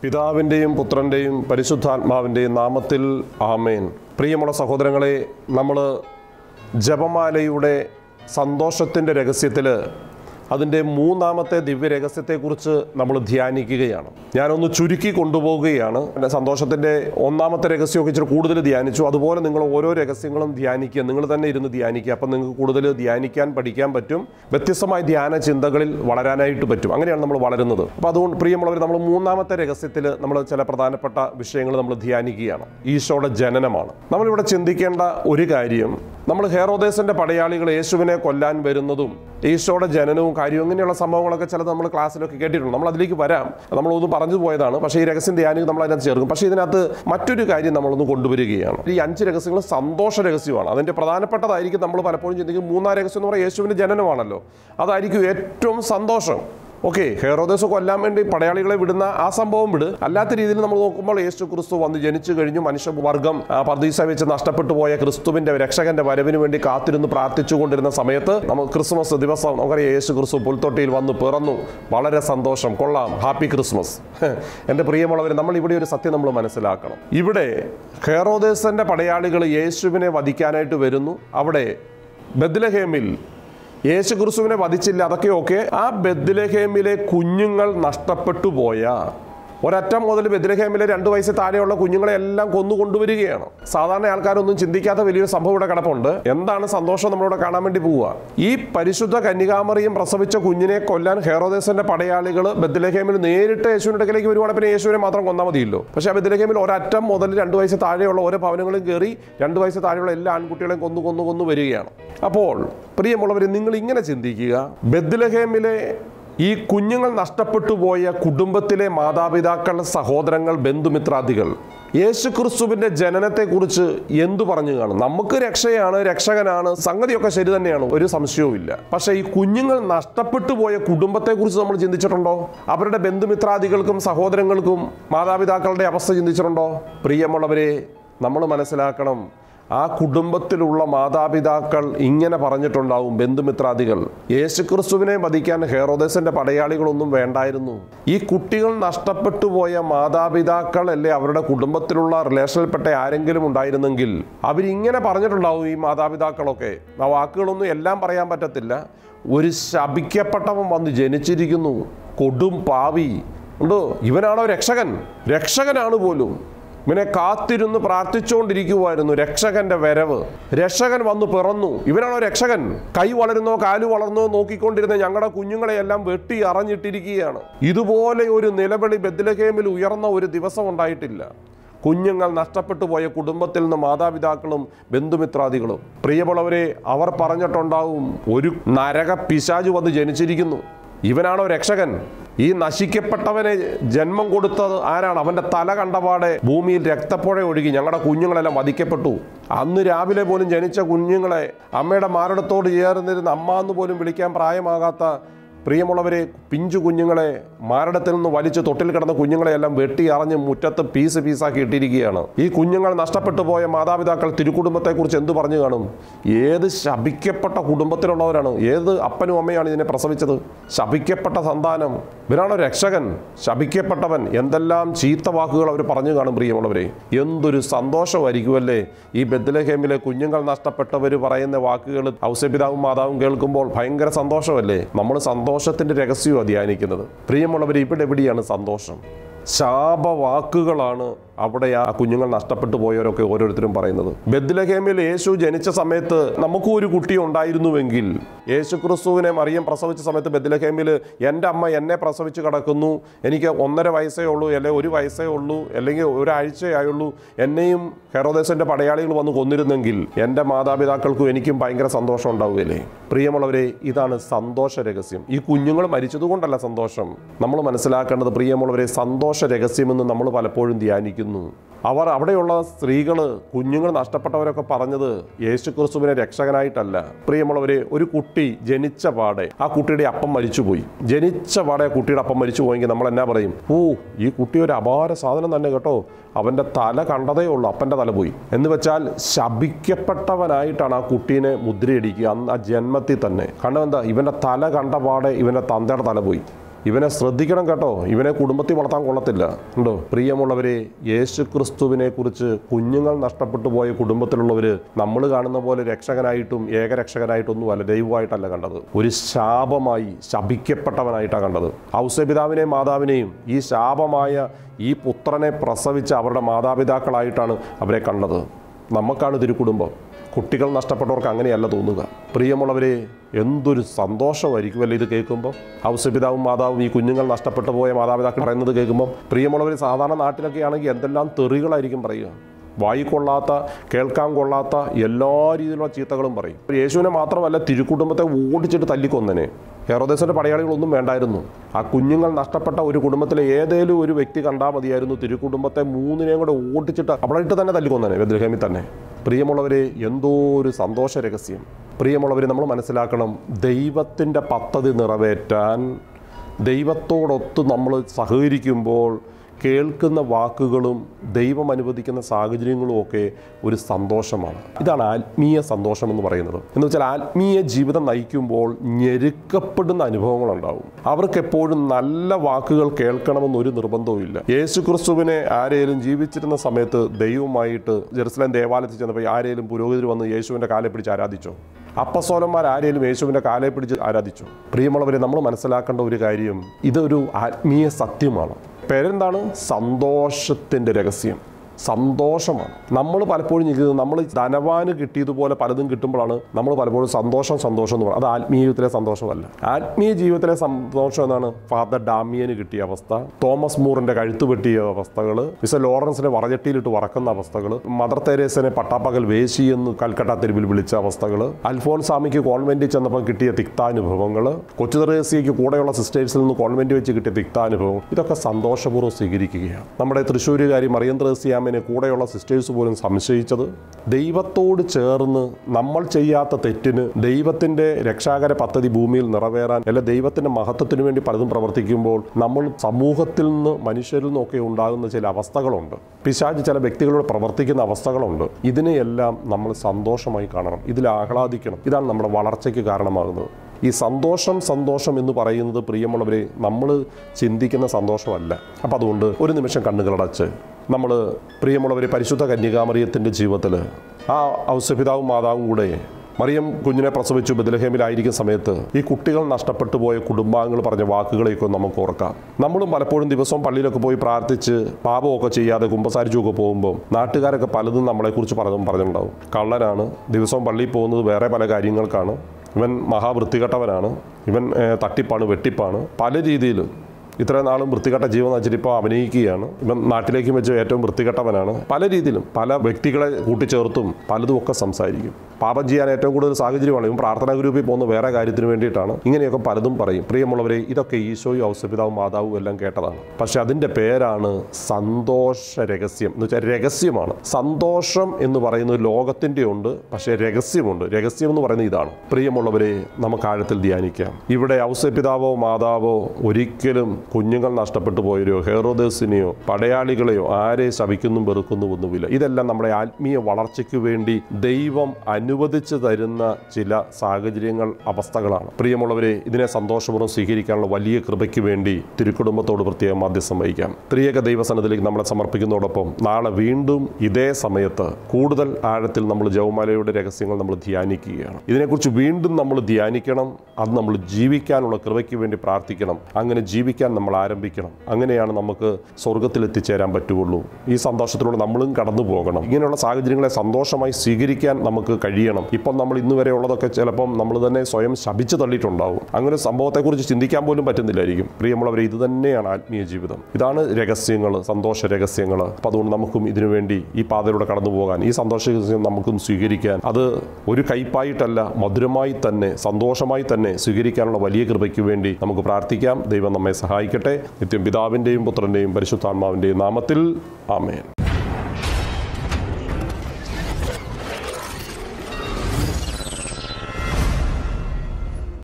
പിതാവിൻ്റെയും പുത്രൻ്റെയും പരിശുദ്ധാത്മാവിൻ്റെയും നാമത്തിൽ ആമേൻ പ്രിയമുള്ള സഹോദരങ്ങളെ നമ്മൾ ജപമാലയുടെ സന്തോഷത്തിൻ്റെ രഹസ്യത്തിൽ അതിൻ്റെ മൂന്നാമത്തെ ദിവ്യ രഹസ്യത്തെക്കുറിച്ച് നമ്മൾ ധ്യാനിക്കുകയാണ് ഞാനൊന്ന് ചുരുക്കി കൊണ്ടുപോവുകയാണ് എൻ്റെ സന്തോഷത്തിൻ്റെ ഒന്നാമത്തെ രഹസ്യമൊക്കെ ഇച്ചിരി കൂടുതൽ ധ്യാനിച്ചു അതുപോലെ നിങ്ങൾ ഓരോ രഹസ്യങ്ങളും ധ്യാനിക്കുക നിങ്ങൾ തന്നെ ഇരുന്ന് ധ്യാനിക്കുക അപ്പം നിങ്ങൾക്ക് കൂടുതൽ ധ്യാനിക്കാൻ പഠിക്കാൻ പറ്റും വ്യത്യസ്തമായ ധ്യാന ചിന്തകളിൽ വളരാനായിട്ട് പറ്റും അങ്ങനെയാണ് നമ്മൾ വളരുന്നത് അപ്പോൾ അതുകൊണ്ട് പ്രിയമുള്ളവർ നമ്മൾ മൂന്നാമത്തെ രഹസ്യത്തിൽ നമ്മൾ ചില പ്രധാനപ്പെട്ട വിഷയങ്ങൾ നമ്മൾ ധ്യാനിക്കുകയാണ് ഈശോയുടെ ജനനമാണ് നമ്മളിവിടെ ചിന്തിക്കേണ്ട ഒരു കാര്യം നമ്മൾ ഹേറോദേശന്റെ പടയാളികൾ യേശുവിനെ കൊല്ലാൻ വരുന്നതും ഈശോയുടെ ജനനവും കാര്യവും ഇങ്ങനെയുള്ള സംഭവങ്ങളൊക്കെ ചിലത് നമ്മൾ ക്ലാസ്സിലൊക്കെ കേട്ടിട്ടുണ്ട് നമ്മൾ അതിലേക്ക് വരാം നമ്മളൊന്ന് പറഞ്ഞു പോയതാണ് പക്ഷേ ഈ രഹസ്യം ധ്യാനിക്ക് നമ്മൾ അതിനകത്ത് ചേർക്കും പക്ഷേ ഇതിനകത്ത് മറ്റൊരു കാര്യം നമ്മളൊന്ന് കൊണ്ടുവരികയാണ് ഈ അഞ്ച് രഹസ്യങ്ങൾ സന്തോഷ രഹസ്യമാണ് അതിൻ്റെ പ്രധാനപ്പെട്ടതായിരിക്കും നമ്മൾ പലപ്പോഴും ചിന്തിക്കും മൂന്നാം രഹസ്യം എന്ന് പറയുന്നത് യേശുവിൻ്റെ ജനനമാണല്ലോ അതായിരിക്കും ഏറ്റവും സന്തോഷം ഓക്കെ ഹെറോദസ് കൊല്ലാൻ വേണ്ടി പടയാളികളെ വിടുന്ന ആ സംഭവം വിട് അല്ലാത്ത രീതിയിൽ നമ്മൾ നോക്കുമ്പോൾ യേശു ക്രിസ്തു വന്ന് ജനിച്ചു കഴിഞ്ഞു മനുഷ്യവർഗം ആ, പർദീസ വെച്ച് നഷ്ടപ്പെട്ടു പോയ ക്രിസ്തുവിന്റെ രക്ഷകന്റെ വരവിന് വേണ്ടി കാത്തിരുന്ന് പ്രാർത്ഥിച്ചുകൊണ്ടിരുന്ന സമയത്ത് നമുക്ക് ക്രിസ്മസ് ദിവസം നമുക്കറിയാം യേശു ക്രിസ്തു പുൽത്തൊട്ടിയിൽ വന്ന് പിറന്നു വളരെ സന്തോഷം കൊള്ളാം ഹാപ്പി ക്രിസ്മസ് എൻ്റെ പ്രിയമുള്ളവർ നമ്മൾ ഇവിടെ ഒരു സത്യം നമ്മൾ മനസ്സിലാക്കണം ഇവിടെ ഹെറോദേസന്റെ പടയാളികൾ യേശുവിനെ വധിക്കാനായിട്ട് വരുന്നു അവിടെ ബദ്ലഹേമിൽ യേശു ക്രിസ്തുവിനെ വധിച്ചില്ല അതൊക്കെ ഓക്കെ ആ ബദ്ലഹേമിലെ കുഞ്ഞുങ്ങൾ നഷ്ടപ്പെട്ടു പോയ ഒരറ്റം മുതൽ ബദ്ലഹേമിലെ രണ്ട് വയസ്സ് താഴെയുള്ള കുഞ്ഞുങ്ങളെ എല്ലാം കൊന്നു കൊണ്ടുവരികയാണ് സാധാരണ ആൾക്കാരൊന്നും ചിന്തിക്കാത്ത വലിയൊരു സംഭവം ഇവിടെ കിടപ്പുണ്ട് എന്താണ് സന്തോഷം നമ്മളിവിടെ കാണാൻ വേണ്ടി പോവുക ഈ പരിശുദ്ധ കന്യകാമറിയും പ്രസവിച്ച കുഞ്ഞിനെ കൊല്ലാൻ ഹെറോദേസന്റെ പടയാളികൾ ബദ്ലഹേമിൽ നേരിട്ട് യേശുവിന്റെ അടുക്കലേക്ക് വരുവാണെങ്കിൽ പിന്നെ യേശുവിനെ മാത്രം കൊന്നാൽ മതിയല്ലോ പക്ഷേ ആ ബദ്ലഹേമിൽ ഒരറ്റം മുതൽ രണ്ട് വയസ്സ് താഴെയുള്ള ഓരോ ഭവനങ്ങളും കയറി രണ്ട് വയസ്സ് താഴെയുള്ള എല്ലാ ആൺകുട്ടികളെയും കൊന്നു കൊന്നു കൊന്നു വരികയാണ് അപ്പോൾ പ്രിയമുള്ളവരെ നിങ്ങൾ ഇങ്ങനെ ചിന്തിക്കുക ബദ്ലഹേമിലെ ഈ കുഞ്ഞുങ്ങൾ നഷ്ടപ്പെട്ടു പോയ കുടുംബത്തിലെ മാതാപിതാക്കൾ സഹോദരങ്ങൾ ബന്ധുമിത്രാദികൾ യേശു ക്രിസ്തുവിന്റെ ജനനത്തെക്കുറിച്ച് എന്തു പറഞ്ഞു കാണും നമുക്ക് രക്ഷയാണ് രക്ഷകനാണ് സംഗതിയൊക്കെ ശരി തന്നെയാണ് ഒരു സംശയവും ഇല്ല പക്ഷേ ഈ കുഞ്ഞുങ്ങൾ നഷ്ടപ്പെട്ടു പോയ കുടുംബത്തെക്കുറിച്ച് നമ്മൾ ചിന്തിച്ചിട്ടുണ്ടോ അവരുടെ ബന്ധുമിത്രാദികൾക്കും സഹോദരങ്ങൾക്കും മാതാപിതാക്കളുടെ അവസ്ഥ ചിന്തിച്ചിട്ടുണ്ടോ പ്രിയമുള്ളവരെ നമ്മൾ മനസ്സിലാക്കണം ആ കുടുംബത്തിലുള്ള മാതാപിതാക്കൾ ഇങ്ങനെ പറഞ്ഞിട്ടുണ്ടാവും ബന്ധുമിത്രാദികൾ യേശുക്രിസ്തുവിനെ വധിക്കാൻ ഹേറോദേസന്റെ പടയാളികളൊന്നും വേണ്ടായിരുന്നു ഈ കുട്ടികൾ നഷ്ടപ്പെട്ടു പോയ മാതാപിതാക്കൾ അല്ലേ അവരുടെ കുടുംബത്തിലുള്ള റിലേഷനിൽപ്പെട്ട ആരെങ്കിലും ഉണ്ടായിരുന്നെങ്കിൽ അവരിങ്ങനെ പറഞ്ഞിട്ടുണ്ടാവും ഈ മാതാപിതാക്കളൊക്കെ ആ വാക്കുകളൊന്നും എല്ലാം പറയാൻ പറ്റത്തില്ല ഒരു ശപിക്കപ്പെട്ടവൻ വന്ന് ജനിച്ചിരിക്കുന്നു കൊടും പാവി ഉണ്ടോ ഇവനാണോ രക്ഷകൻ രക്ഷകനാണ് പോലും ഇവനെ കാത്തിരുന്ന് പ്രാർത്ഥിച്ചുകൊണ്ടിരിക്കുമായിരുന്നു രക്ഷകന്റെ വരവ് രക്ഷകൻ വന്നു പിറന്നു ഇവനാണോ രക്ഷകൻ കൈ വളരുന്നോ കാലു വളർന്നോ നോക്കിക്കൊണ്ടിരുന്ന ഞങ്ങളുടെ കുഞ്ഞുങ്ങളെയെല്ലാം വെട്ടി അറിഞ്ഞിട്ടിരിക്കുകയാണ് ഇതുപോലെ ഒരു നിലവിളി ബദ്ലഹേമിൽ ഉയർന്ന ഒരു ദിവസം ഉണ്ടായിട്ടില്ല കുഞ്ഞുങ്ങൾ നഷ്ടപ്പെട്ടു പോയ കുടുംബത്തിൽ നിന്ന് മാതാപിതാക്കളും ബന്ധുമിത്രാദികളും പ്രിയമുള്ളവരെ അവർ പറഞ്ഞിട്ടുണ്ടാവും ഒരു നരക പിശാചു വന്ന് ജനിച്ചിരിക്കുന്നു ഇവനാണോ രക്ഷകൻ ഈ നശിക്കപ്പെട്ടവനെ ജന്മം കൊടുത്തത് ആരാണ് അവന്റെ തല കണ്ടപാടെ ഭൂമിയിൽ രക്തപ്പുഴ ഒഴുകി ഞങ്ങളുടെ കുഞ്ഞുങ്ങളെല്ലാം വധിക്കപ്പെട്ടു അന്ന് രാവിലെ പോലും ജനിച്ച കുഞ്ഞുങ്ങളെ അമ്മയുടെ മാരടത്തോട് ചേർന്നിരുന്ന് അമ്മ എന്ന് പോലും വിളിക്കാൻ പ്രായമാകാത്ത പ്രിയമുള്ളവരെ പിഞ്ചു കുഞ്ഞുങ്ങളെ മാരടത്തിൽ നിന്ന് വലിച്ച് തൊട്ടിൽ കിടന്ന കുഞ്ഞുങ്ങളെയെല്ലാം വെട്ടി അറിഞ്ഞ് മുറ്റത്ത് പീസ് പീസാക്കി ഇട്ടിരിക്കുകയാണ് ഈ കുഞ്ഞുങ്ങൾ നഷ്ടപ്പെട്ടു പോയ മാതാപിതാക്കൾ തിരുക്കുടുംബത്തെക്കുറിച്ച് എന്തു പറഞ്ഞു കാണും ഏത് ശപിക്കപ്പെട്ട കുടുംബത്തിലുള്ളവരാണ് ഏത് അപ്പനും അമ്മയാണ് ഇതിനെ പ്രസവിച്ചത് ശപിക്കപ്പെട്ട സന്താനം ഇവരാണോ രക്ഷകൻ ശപിക്കപ്പെട്ടവൻ എന്തെല്ലാം ചീത്ത വാക്കുകൾ അവർ പറഞ്ഞു കാണും പ്രിയമുള്ളവരെ എന്തൊരു സന്തോഷമായിരിക്കുമല്ലേ ഈ ബദ്ലഹേമിലെ കുഞ്ഞുങ്ങൾ നഷ്ടപ്പെട്ടവർ പറയുന്ന വാക്കുകൾ ഔസപിതാവും മാതാവും കേൾക്കുമ്പോൾ ഭയങ്കര സന്തോഷമല്ലേ നമ്മൾ സന്തോഷത്തിന്റെ രഹസ്യമാണ് ധ്യാനിക്കുന്നത് പ്രിയമുള്ളവർ ഇവിടെ എവിടെയാണ് സന്തോഷം ശാപവാക്കുകളാണ് അവിടെ ആ കുഞ്ഞുങ്ങൾ നഷ്ടപ്പെട്ടു പോയവരൊക്കെ ഓരോരുത്തരും പറയുന്നത് ബദ്ലഹേമിൽ യേശു ജനിച്ച സമയത്ത് നമുക്കും ഒരു കുട്ടി ഉണ്ടായിരുന്നുവെങ്കിൽ യേശു ക്രിസ്തുവിനെ മറിയം പ്രസവിച്ച സമയത്ത് ബദ്ലഹേമിൽ എൻ്റെ അമ്മ എന്നെ പ്രസവിച്ച് കിടക്കുന്നു എനിക്ക് ഒന്നര വയസ്സേ ഉള്ളൂ അല്ലെങ്കിൽ ഒരു വയസ്സേ ഉള്ളൂ അല്ലെങ്കിൽ ഒരാഴ്ചയേ ആയുള്ളൂ എന്നെയും ഹെറോദേശന്റെ പടയാളികൾ വന്ന് കൊന്നിരുന്നെങ്കിൽ എൻ്റെ മാതാപിതാക്കൾക്കും എനിക്കും ഭയങ്കര സന്തോഷം ഉണ്ടാവുകയല്ലേ പ്രിയമുള്ളവരെ ഇതാണ് സന്തോഷ രഹസ്യം ഈ കുഞ്ഞുങ്ങൾ മരിച്ചതുകൊണ്ടല്ല സന്തോഷം നമ്മൾ മനസ്സിലാക്കേണ്ടത് പ്രിയമുള്ളവരെ സന്തോഷ രഹസ്യമെന്ന് നമ്മൾ പലപ്പോഴും ധ്യാനിക്കുന്നു അവർ അവിടെയുള്ള സ്ത്രീകൾ കുഞ്ഞുങ്ങൾ നഷ്ടപ്പെട്ടവരൊക്കെ പറഞ്ഞത് യേശു ക്രിസ്തുവിനെ രക്ഷകനായിട്ടല്ല പ്രിയമുള്ളവരെ ഒരു കുട്ടി ജനിച്ച പാടെ ആ കുട്ടിയുടെ അപ്പം മരിച്ചുപോയി ജനിച്ച പാടെ ആ കുട്ടിയുടെ അപ്പം മരിച്ചു പോയെങ്കിൽ നമ്മൾ എന്നാ പറയും ഓ ഈ കുട്ടി ഒരു അപാര സാധനം തന്നെ കേട്ടോ അവൻ്റെ തല കണ്ടതേ ഉള്ളൂ അപ്പൻ്റെ തല പോയി എന്ന് വെച്ചാൽ ശപിക്കപ്പെട്ടവനായിട്ടാണ് ആ കുട്ടീനെ മുദ്രയടിക്കുക അന്ന് ആ ജന്മത്തിൽ തന്നെ കാരണം എന്താ ഇവൻ്റെ തല കണ്ട പാടെ ഇവൻ്റെ തന്തയുടെ തല പോയി ഇവനെ ശ്രദ്ധിക്കണം കേട്ടോ ഇവനെ കുടുംബത്തിൽ വളർത്താൻ കൊള്ളത്തില്ല ഉണ്ടോ പ്രിയമുള്ളവരെ യേശു ക്രിസ്തുവിനെ കുറിച്ച് കുഞ്ഞുങ്ങൾ നഷ്ടപ്പെട്ടു പോയ കുടുംബത്തിലുള്ളവർ നമ്മൾ കാണുന്ന പോലെ രക്ഷകനായിട്ടും ഏകരക്ഷകനായിട്ടൊന്നും അല്ല ദൈവമായിട്ടല്ല കണ്ടത് ഒരു ശാപമായി ശപിക്കപ്പെട്ടവനായിട്ടാണ് കണ്ടത് ഔസപിതാവിനെയും മാതാവിനെയും ഈ ശാപമായ ഈ പുത്രനെ പ്രസവിച്ച അവരുടെ മാതാപിതാക്കളായിട്ടാണ് അവരെ കണ്ടത് നമുക്കാണ് തിരുക്കുടുംബം കുട്ടികൾ നഷ്ടപ്പെട്ടവർക്ക് അങ്ങനെയല്ല തോന്നുക പ്രിയമുള്ളവരെ എന്തൊരു സന്തോഷമായിരിക്കുമല്ലോ ഇത് കേൾക്കുമ്പോൾ ഔസപിതാവും മാതാവും ഈ കുഞ്ഞുങ്ങൾ നഷ്ടപ്പെട്ടു പോയ മാതാപിതാക്കൾ പറയുന്നത് കേൾക്കുമ്പോൾ പ്രിയമുള്ളവർ സാധാരണ നാട്ടിലൊക്കെ ആണെങ്കിൽ എന്തെല്ലാം തെറികളായിരിക്കും പറയുക വായി കൊള്ളാത്ത കേൾക്കാൻ കൊള്ളാത്ത എല്ലാ രീതിയിലുള്ള ചീത്തകളും പറയും യേശുവിനെ മാത്രമല്ല തിരുക്കുടുംബത്തെ ഓടിച്ചിട്ട് തല്ലിക്കൊന്നനെ ഹെറോദേശന്റെ പടയാളികളൊന്നും വേണ്ടായിരുന്നു ആ കുഞ്ഞുങ്ങൾ നഷ്ടപ്പെട്ട ഒരു കുടുംബത്തിലെ ഏതേലും ഒരു വ്യക്തി കണ്ടാൽ മതിയായിരുന്നു തിരുക്കുടുംബത്തെ മൂന്നിനെയും കൂടെ ഓടിച്ചിട്ട് അവിടെ ഇട്ട് തന്നെ തല്ലിക്കൊന്നനെ ബദ്രഹേമിൽ തന്നെ പ്രിയമുള്ളവരെ എന്തോ ഒരു സന്തോഷ രഹസ്യം പ്രിയമുള്ളവരെ നമ്മൾ മനസ്സിലാക്കണം ദൈവത്തിൻ്റെ പദ്ധതി നിറവേറ്റാൻ ദൈവത്തോടൊത്ത് നമ്മൾ സഹകരിക്കുമ്പോൾ കേൾക്കുന്ന വാക്കുകളും ദൈവം അനുവദിക്കുന്ന സാഹചര്യങ്ങളും ഒക്കെ ഒരു സന്തോഷമാണ് ഇതാണ് ആത്മീയ സന്തോഷം എന്ന് പറയുന്നത് എന്ന് വെച്ചാൽ ആത്മീയ ജീവിതം നയിക്കുമ്പോൾ ഞെരുക്കപ്പെടുന്ന അനുഭവങ്ങളുണ്ടാവും അവർക്ക് എപ്പോഴും നല്ല വാക്കുകൾ കേൾക്കണമെന്ന് ഒരു നിർബന്ധവും ഇല്ല യേശു ക്രിസ്തുവിനെ ആരെയും ജീവിച്ചിരുന്ന സമയത്ത് ദൈവമായിട്ട് ജെറുസലേം ദേവാലയത്തിൽ ചെന്നപ്പോൾ ആരെയും പുരോഹിതർ വന്ന് യേശുവിൻ്റെ കാലെ പിടിച്ച് ആരാധിച്ചോ അപ്പസോലന്മാർ ആരെയും യേശുവിൻ്റെ കാലെ പിടിച്ച് ആരാധിച്ചു പ്രിയമുള്ളവരെ നമ്മൾ മനസ്സിലാക്കേണ്ട ഒരു കാര്യം ഇതൊരു ആത്മീയ സത്യമാണ് പേരെന്താണ് സന്തോഷത്തിൻ്റെ രഹസ്യം സന്തോഷമാണ് നമ്മൾ പലപ്പോഴും ഇരിക്കുന്നത് നമ്മൾ ധനവാന് കിട്ടിയതുപോലെ പലതും കിട്ടുമ്പോഴാണ് നമ്മൾ പലപ്പോഴും സന്തോഷം സന്തോഷം എന്ന് പറയുന്നത് അത് ആത്മീയ ജീവിതത്തിലെ സന്തോഷമല്ല ആത്മീയ ജീവിതത്തിലെ സന്തോഷം എന്നാണ് ഫാദർ ഡാമിയന് കിട്ടിയ അവസ്ഥ തോമസ് മൂറിന്റെ കഴുത്ത് വെട്ടിയ അവസ്ഥകൾ മിസ്റ്റർ ലോറൻസിനെ വറചട്ടിയിലിട്ട് വറക്കുന്ന അവസ്ഥകൾ മദർ തെരേസനെ പട്ടാപ്പകൽ വേശി എന്ന് കൽക്കട്ട തെരുവിൽ വിളിച്ച അവസ്ഥകൾ അൽഫോൻസാമിക്ക് കോൺവെന്റിൽ ചെന്നപ്പോൾ കിട്ടിയ തിക്താനുഭവങ്ങൾ കൊച്ചു തെരേസിയയ്ക്ക് കൂടെയുള്ള സിസ്റ്റേഴ്സിൽ നിന്ന് കോൺവെന്റ് വെച്ച് കിട്ടിയ തിക്താനുഭവം ഇതൊക്കെ സന്തോഷപൂർവ്വം സ്വീകരിക്കുകയാണ് നമ്മുടെ തൃശ്ശൂരുകാരി മറിയം ത്രേസ്യാമ്മ ഇസ്ലാമിനെ കൂടെയുള്ള സിസ്റ്റേഴ്സ് പോലും സംശയിച്ചത് ദൈവത്തോട് ചേർന്ന് നമ്മൾ ചെയ്യാത്ത തെറ്റിന് ദൈവത്തിൻ്റെ രക്ഷാകര പദ്ധതി ഭൂമിയിൽ നിറവേറാൻ അല്ല ദൈവത്തിൻ്റെ മഹത്വത്തിന് വേണ്ടി പലതും പ്രവർത്തിക്കുമ്പോൾ നമ്മൾ സമൂഹത്തിൽ നിന്ന് മനുഷ്യരിൽ നിന്നൊക്കെ ഉണ്ടാകുന്ന ചില അവസ്ഥകളുണ്ട് പിശാജ് ചില വ്യക്തികളോട് പ്രവർത്തിക്കുന്ന അവസ്ഥകളുണ്ട് ഇതിനെയെല്ലാം നമ്മൾ സന്തോഷമായി കാണണം ഇതിൽ ആഹ്ലാദിക്കണം ഇതാണ് നമ്മുടെ വളർച്ചയ്ക്ക് കാരണമാകുന്നത് ഈ സന്തോഷം സന്തോഷം എന്ന് പറയുന്നത് പ്രിയമുള്ളവരെ നമ്മൾ ചിന്തിക്കുന്ന സന്തോഷമല്ല അപ്പം അതുകൊണ്ട് ഒരു നിമിഷം കണ്ണുകളടച്ച് നമ്മൾ പ്രിയമുള്ളവരെ പരിശുദ്ധ കന്യകാമറിയത്തിൻ്റെ ജീവിതത്തിൽ ആ ഔസപിതാവും മാതാവും കൂടെ മറിയം കുഞ്ഞിനെ പ്രസവിച്ചു ബദലഹേമിലായിരിക്കുന്ന സമയത്ത് ഈ കുട്ടികൾ നഷ്ടപ്പെട്ടു പോയ കുടുംബാംഗങ്ങൾ പറഞ്ഞ വാക്കുകളെയൊക്കെ നമുക്ക് ഓർക്കാം നമ്മളും പലപ്പോഴും ദിവസവും പള്ളിയിലൊക്കെ പോയി പ്രാർത്ഥിച്ച് പാപമൊക്കെ ചെയ്യാതെ കുമ്പസാരിച്ചുമൊക്കെ പോകുമ്പോൾ നാട്ടുകാരൊക്കെ പലതും നമ്മളെക്കുറിച്ച് പലതും പറഞ്ഞിട്ടുണ്ടാവും കള്ളനാണ് ദിവസവും പള്ളിയിൽ പോകുന്നത് വേറെ പല കാര്യങ്ങൾക്കാണ് ഇവൻ മഹാവൃത്തികെട്ടവനാണ് ഇവൻ ഏഹ്, തട്ടിപ്പാണ് വെട്ടിപ്പാണ് പല രീതിയിലും ഇത്രയും നാളും വൃത്തികെട്ട ജീവൻ വെച്ചിട്ട് ഇപ്പോൾ അഭിനയിക്കുകയാണ് ഇവൻ നാട്ടിലേക്ക് വെച്ച് ഏറ്റവും വൃത്തികെട്ടവനാണ് പല രീതിയിലും പല വ്യക്തികളെ കൂട്ടിച്ചേർത്തും പലതും ഒക്കെ സംസാരിക്കും പാപം ചെയ്യാൻ ഏറ്റവും കൂടുതൽ സാഹചര്യമാണ് ഇവൻ പ്രാർത്ഥനാ ഗ്രൂപ്പിൽ പോകുന്ന വേറെ കാര്യത്തിന് വേണ്ടിയിട്ടാണ് ഇങ്ങനെയൊക്കെ പലതും പറയും പ്രിയമുള്ളവരെ ഇതൊക്കെ ഈശോയും ഔസപിതാവും മാതാവും എല്ലാം കേട്ടതാണ് പക്ഷെ അതിൻ്റെ പേരാണ് സന്തോഷ രഹസ്യം എന്ന് വെച്ചാൽ രഹസ്യമാണ് സന്തോഷം എന്ന് പറയുന്നത് ലോകത്തിൻ്റെ ഉണ്ട് പക്ഷേ രഹസ്യമുണ്ട് രഹസ്യം എന്ന് പറയുന്നത് ഇതാണ് പ്രിയമുള്ളവരെ നമുക്ക് ആഴത്തിൽ ധ്യാനിക്കാം ഇവിടെ ഔസപിതാവോ മാതാവോ ഒരിക്കലും കുഞ്ഞുങ്ങൾ നഷ്ടപ്പെട്ടു പോയവരോ ഹെറോദേസിനെയോ പടയാളികളെയോ ആരെ ശപിക്കുന്നും വെറുക്കുന്നു ഒന്നുമില്ല ഇതെല്ലാം നമ്മുടെ ആത്മീയ വളർച്ചയ്ക്ക് വേണ്ടി ദൈവം അനുവദിച്ചു തരുന്ന ചില സാഹചര്യങ്ങൾ അവസ്ഥകളാണ് പ്രിയമുള്ളവരെ ഇതിനെ സന്തോഷപൂർവ്വം സ്വീകരിക്കാനുള്ള വലിയ കൃപയ്ക്ക് വേണ്ടി തിരുക്കുടുംബത്തോട് പ്രത്യേകം മാധ്യസ്ഥം വഹിക്കാം ത്രിയേക ദൈവസനത്തിലേക്ക് നമ്മളെ സമർപ്പിക്കുന്നതോടൊപ്പം നാളെ വീണ്ടും ഇതേ സമയത്ത് കൂടുതൽ ആഴത്തിൽ നമ്മൾ ജവമാലയുടെ രഹസ്യങ്ങൾ നമ്മൾ ധ്യാനിക്കുകയാണ് ഇതിനെക്കുറിച്ച് വീണ്ടും നമ്മൾ ധ്യാനിക്കണം അത് നമ്മൾ ജീവിക്കാനുള്ള കൃപയ്ക്ക് വേണ്ടി പ്രാർത്ഥിക്കണം അങ്ങനെ ജീവിക്കാൻ നമ്മൾ ആരംഭിക്കണം അങ്ങനെയാണ് നമുക്ക് സ്വർഗത്തിൽ എത്തിച്ചേരാൻ പറ്റുള്ളൂ ഈ സന്തോഷത്തിലൂടെ നമ്മളും കടന്നു പോകണം ഇങ്ങനെയുള്ള സാഹചര്യങ്ങളെ സന്തോഷമായി സ്വീകരിക്കാൻ നമുക്ക് കഴിയണം ഇപ്പം നമ്മൾ ഇന്ന് വരെ ഉള്ളതൊക്കെ ചിലപ്പം നമ്മൾ തന്നെ സ്വയം ശപിച്ചു തള്ളിയിട്ടുണ്ടാവും അങ്ങനെ ഒരു സംഭവത്തെക്കുറിച്ച് ചിന്തിക്കാൻ പോലും പറ്റുന്നില്ലായിരിക്കും പ്രിയമുള്ളവരെ ഇത് തന്നെയാണ് ആത്മീയ ജീവിതം ഇതാണ് രഹസ്യങ്ങൾ സന്തോഷ രഹസ്യങ്ങൾ അപ്പം അതുകൊണ്ട് നമുക്കും ഇതിനു വേണ്ടി ഈ പാതയിലൂടെ കടന്നു പോകാൻ ഈ സന്തോഷ രഹസ്യം നമുക്കും സ്വീകരിക്കാൻ അത് ഒരു കയ്പായിട്ടല്ല മധുരമായി തന്നെ സന്തോഷമായി തന്നെ സ്വീകരിക്കാനുള്ള വലിയ കൃപയ്ക്ക് വേണ്ടി നമുക്ക് പ്രാർത്ഥിക്കാം ദൈവം നമ്മെ സഹായിക്കട്ടെ നിത്യം പിതാവിൻ്റെയും പുത്രൻ്റെയും പരിശുദ്ധാത്മാവിൻ്റെയും നാമത്തിൽ ആമേൻ